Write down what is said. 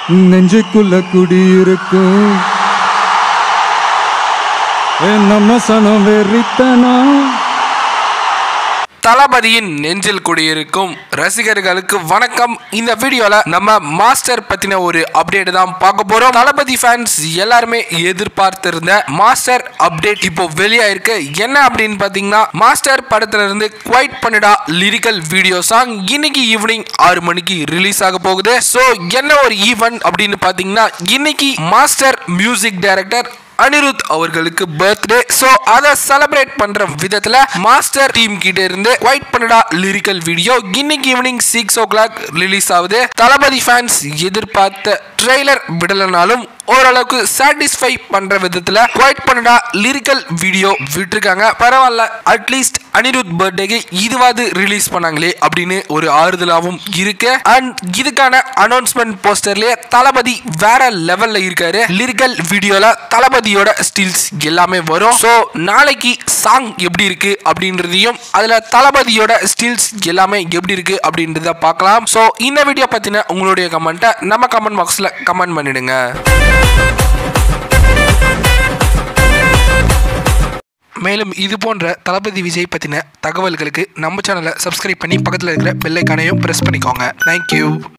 நெஞ்சுக்குள்ள குடியிருக்கும் ஏ நம்ம சனம் வெறித்தனம் தளபதியின் நெஞ்சில் குடியிருக்கும் ரசிகர்களுக்கு வணக்கம் இந்த வீடியோல நம்ம மாஸ்டர் பத்தின ஒரு அப்டேட் தான் பார்க்க போறோம் தளபதி ஃபேன்ஸ் எல்லாருமே எதிர்பார்த்திருந்த மாஸ்டர் அப்டேட் இப்போ வெளியாயிருக்கு என்ன அப்படின்னு பாத்தீங்கன்னா மாஸ்டர் படத்துல இருந்து குவைட் பண்ணிடா லிரிக்கல் வீடியோ சாங் இன்னைக்கு ஈவினிங் ஆறு மணிக்கு ரிலீஸ் ஆக போகுது ஸோ என்ன ஒரு ஈவெண்ட் அப்படின்னு பாத்தீங்கன்னா இன்னைக்கு மாஸ்டர் மியூசிக் டைரக்டர் அனிருத் அவர்களுக்கு பர்த்டே ஸோ அதை செலிப்ரேட் பண்ற விதத்துல மாஸ்டர் டீம் கிட்ட இருந்து ஒயிட் பண்ணடா லிரிக்கல் வீடியோ இன்னைக்கு evening six o'clock release ஆகுது தளபதி ஃபேன்ஸ் எதிர்பார்த்த ட்ரெய்லர் விடலனாலும் ஓரளவுக்கு சாட்டிஸ்ஃபை பண்ற விதத்துல ஒயிட் பண்ணடா லிரிக்கல் வீடியோ விட்டுருக்காங்க பரவாயில்ல அட்லீஸ்ட் அனிருத் பர்த்டேக்கு இதுவாது ரிலீஸ் பண்ணாங்களே அப்படின்னு ஒரு ஆறுதலாகவும் இருக்கு அண்ட் இதுக்கான அனௌன்ஸ்மெண்ட் போஸ்டர்லயே தளபதி வேற லெவல்ல இருக்காரு லிரிக்கல் வீடியோல தளபதியோட ஸ்டில்ஸ் எல்லாமே வரும் ஸோ நாளைக்கு சாங் எப்படி இருக்கு அப்படின்றதையும் அதுல தளபதியோட ஸ்டில்ஸ் எல்லாமே எப்படி இருக்கு அப்படின்றத பார்க்கலாம் ஸோ இந்த வீடியோ பத்தின உங்களுடைய கமெண்ட்டை நம்ம கமெண்ட் பாக்ஸ்ல கமெண்ட் பண்ணிடுங்க மேலும் இது போன்ற தளபதி விஜய் பற்றின தகவல்களுக்கு நம்ம சேனலை சப்ஸ்கிரைப் பண்ணி பக்கத்தில் இருக்கிற பெல்லைக்கானையும் ப்ரெஸ் பண்ணிக்கோங்க தேங்க்யூ